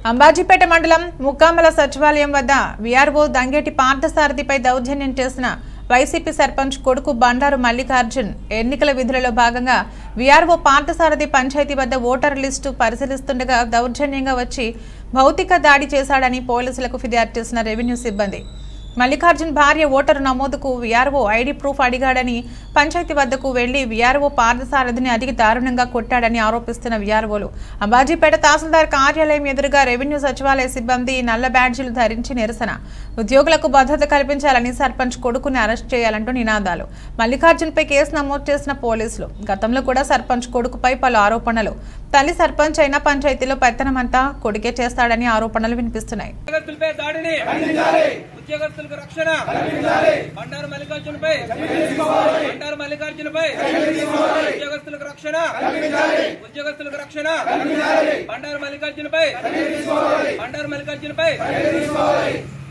అంబాజీపేట మండలం ముక్కామల సచివాలయం వద్ద వీఆర్ఓ దంగేటి పార్థసారథిపై దౌర్జన్యం చేసిన వైసీపీ సర్పంచ్ కొడుకు బండారు మల్లికార్జున్ ఎన్నికల విధులలో భాగంగా వీఆర్ఓ పార్థసారథి పంచాయతీ వద్ద ఓటర్ లిస్టు పరిశీలిస్తుండగా దౌర్జన్యంగా వచ్చి భౌతిక దాడి చేశాడని పోలీసులకు ఫిర్యాదు చేసిన రెవెన్యూ సిబ్బంది మల్లికార్జున్ భార్య ఓటరు నమోదుకు వీఆర్ఓ ఐడి ప్రూఫ్ అడిగాడని పంచాయతీ వద్దకు వెళ్లి వీఆర్ఓ పార్థసారథిని అడిగి దారుణంగా కొట్టాడని ఆరోపిస్తున్న వీఆర్ఓలు అంబాజీపేట తహసీల్దార్ కార్యాలయం ఎదురుగా రెవెన్యూ సచివాలయ సిబ్బంది నల్ల బ్యాడ్జీలు ధరించి నిరసన ఉద్యోగులకు భద్రత కల్పించాలని సర్పంచ్ కొడుకుని అరెస్ట్ చేయాలంటూ నినాదాలు మల్లికార్జున్పై కేసు నమోదు చేసిన పోలీసులు గతంలో కూడా సర్పంచ్ కొడుకుపై పలు ఆరోపణలు తల్లి సర్పంచ్ అయిన పంచాయతీలో పెత్తనమంతా కొడుకే చేస్తాడని ఆరోపణలు వినిపిస్తున్నాయి ఉద్యోగస్తులపై దాడిని ఉద్యోగస్తులకు రక్షణ బండారు మల్లికార్జునపై బండారు మల్లికార్జునపై ఉద్యోగస్తులకు రక్షణ ఉద్యోగస్తులకు రక్షణ బండారు మల్లికార్జునపై బండారు మల్లికార్జునపై